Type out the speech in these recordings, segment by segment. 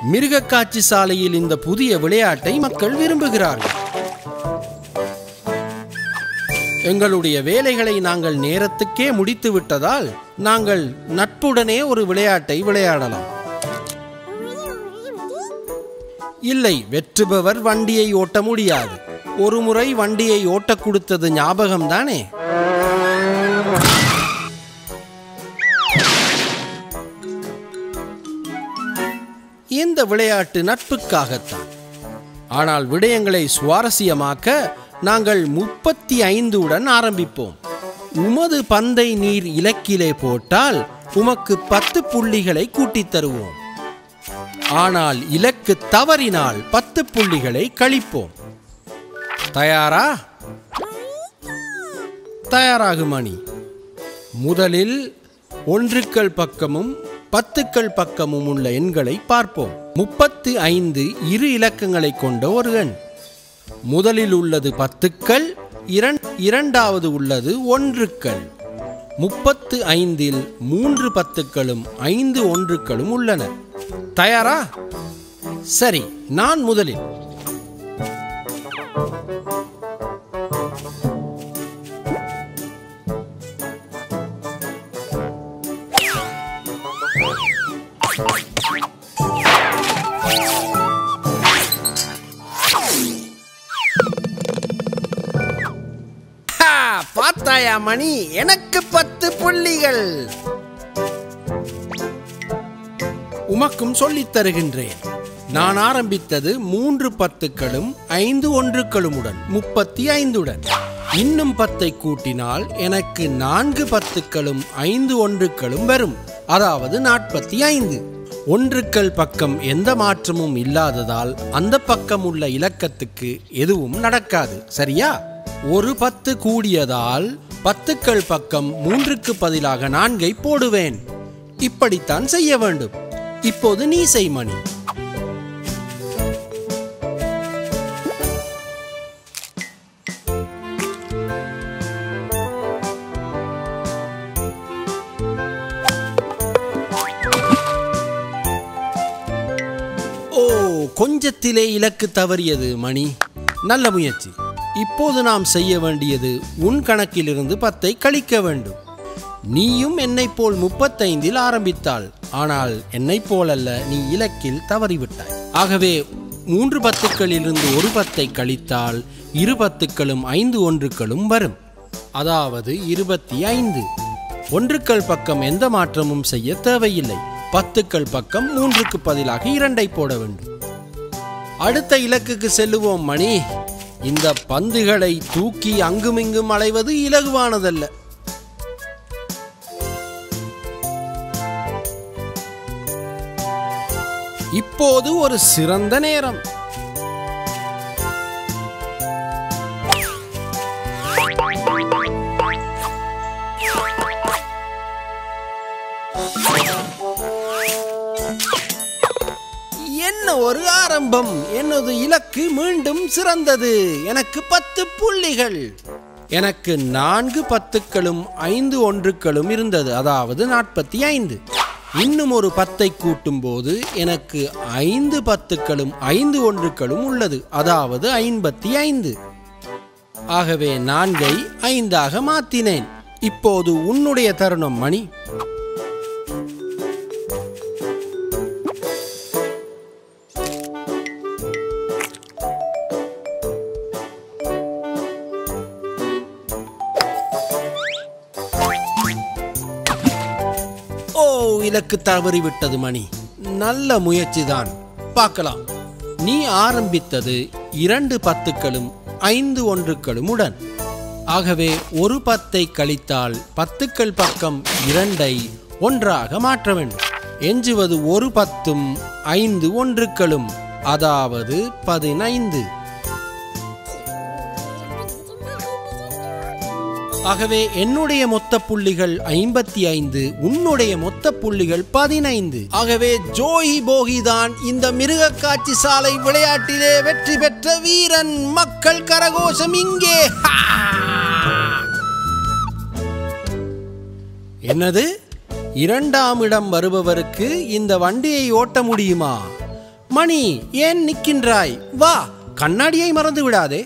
மிருகக்காட்சி சாலையில் இந்த புதிய விளையாட்டை மக்கள் விரும்புகிறார்கள் எங்களுடைய வேலைகளை நாங்கள் நேரத்துக்கே முடித்து விட்டதால் நாங்கள் நட்புடனே ஒரு விளையாட்டை விளையாடலாம் இல்லை வெற்றுபவர் வண்டியை ஓட்ட முடியாது ஒரு முறை வண்டியை ஓட்ட கொடுத்தது ஞாபகம் தானே இந்த விளையாட்டு நட்புக்காகத்தான் ஆனால் விடயங்களை சுவாரஸ்யமாக்க நாங்கள் முப்பத்தி ஐந்து உடன் ஆரம்பிப்போம் உமது பந்தை நீர் இலக்கிலே போட்டால் உமக்கு பத்து புள்ளிகளை கூட்டித் தருவோம் ஆனால் இலக்கு தவறினால் பத்து புள்ளிகளை கழிப்போம் தயாரா தயாராகு மணி முதலில் ஒன்றுக்கள் பக்கமும் பத்துக்கள் பக்கமும் உள்ள எண்களை பார்ப்போம் முப்பத்து ஐந்து இரு இலக்கங்களை கொண்ட ஒரு எண் முதலில் உள்ளது பத்துக்கள் இரண் இரண்டாவது உள்ளது ஒன்றுக்கள் முப்பத்து ஐந்தில் மூன்று பத்துக்களும் ஐந்து ஒன்றுக்களும் உள்ளன தயாரா சரி நான் முதலில் ஹா, பார்த்தாயா மணி எனக்கு பத்து புள்ளிகள் உமக்கும் சொல்லித் தருகின்றேன் நான் ஆரம்பித்தது மூன்று பத்துக்களும் ஐந்து ஒன்றுக்களுமுடன் முப்பத்தி ஐந்துடன் இன்னும் பத்தை கூட்டினால் எனக்கு நான்கு பத்துக்களும் ஐந்து ஒன்றுக்களும் வரும் அதாவது நாற்பத்தி ஐந்து ஒன்றுக்கள் பக்கம் எந்த மாற்றமும் இல்லாததால் அந்த பக்கம் உள்ள இலக்கத்துக்கு எதுவும் நடக்காது சரியா ஒரு பத்து கூடியதால் பத்துக்கள் பக்கம் மூன்றுக்கு பதிலாக நான்கை போடுவேன் இப்படித்தான் செய்ய வேண்டும் இப்போது நீ செய் மணி ஓ கொஞ்சத்திலே இலக்கு தவறியது மணி நல்ல முயற்சி இப்போது நாம் செய்ய வேண்டியது உன் கணக்கிலிருந்து பத்தை கழிக்க வேண்டும் நீயும் என்னைப் போல் முப்பத்தைந்தில் ஆரம்பித்தாள் ஆனால் என்னைப் போலல்ல நீ இலக்கில் தவறிவிட்டாய் ஆகவே மூன்று பத்துக்களிலிருந்து ஒரு பத்தை கழித்தால் இரு பத்துக்களும் ஐந்து ஒன்றுக்களும் வரும் அதாவது இருபத்தி ஐந்து ஒன்றுக்கள் பக்கம் எந்த மாற்றமும் செய்ய தேவையில்லை பத்துக்கள் பக்கம் மூன்றுக்கு பதிலாக இரண்டை போட வேண்டும் அடுத்த இலக்குக்கு செல்லுவோம் மணி இந்த பந்துகளை தூக்கி அங்குமிங்கும் அலைவது இலகுவானதல்ல இப்போது ஒரு சிறந்த நேரம் என்ன ஒரு ஆரம்பம் எனது இலக்கு மீண்டும் சிறந்தது எனக்கு பத்து புள்ளிகள் எனக்கு நான்கு பத்துக்களும் ஐந்து ஒன்றுக்களும் இருந்தது அதாவது நாற்பத்தி ஐந்து இன்னும் ஒரு பத்தை கூட்டும் போது எனக்கு ஐந்து பத்துக்களும் ஐந்து ஒன்றுக்களும் உள்ளது அதாவது ஐம்பத்தி ஐந்து ஆகவே நான்கை ஐந்தாக மாத்தினேன் இப்போது உன்னுடைய தருணம் மணி ஓ இலக்கு தவறிவிட்டது மணி நல்ல முயற்சிதான் பார்க்கலாம் நீ ஆரம்பித்தது இரண்டு பத்துக்களும் ஐந்து ஒன்றுக்களும் உடன் ஆகவே ஒரு பத்தை கழித்தால் பத்துக்கள் பக்கம் இரண்டை ஒன்றாக மாற்ற வேண்டும் எஞ்சுவது ஒரு பத்தும் ஐந்து ஒன்றுக்களும் அதாவது பதினைந்து ஆகவே என்னுடைய மொத்த புள்ளிகள் ஐம்பத்தி ஐந்து உன்னுடைய மொத்த புள்ளிகள் பதினைந்து ஆகவே ஜோஹி போகி தான் இந்த மிருக காட்சி சாலை விளையாட்டிலே வெற்றி பெற்ற வீரன் மக்கள் கரகோஷம் இங்கே ஹா! என்னது இரண்டாம் இடம் வருபவருக்கு இந்த வண்டியை ஓட்ட முடியுமா மணி ஏன் நிற்கின்றாய் வா கண்ணாடியை மறந்து விடாதே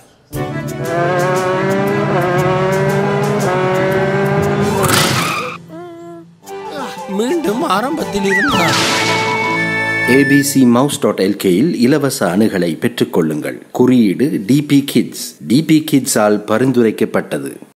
மீண்டும் ஆரம்பத்தில் இருந்தார் ஏபிசி மவுஸ் டாட் எல்கேயில் இலவச அணுகலை பெற்றுக்கொள்ளுங்கள் குறியீடு டிபி கிட்ஸ் டிபி கிட்ஸால் பரிந்துரைக்கப்பட்டது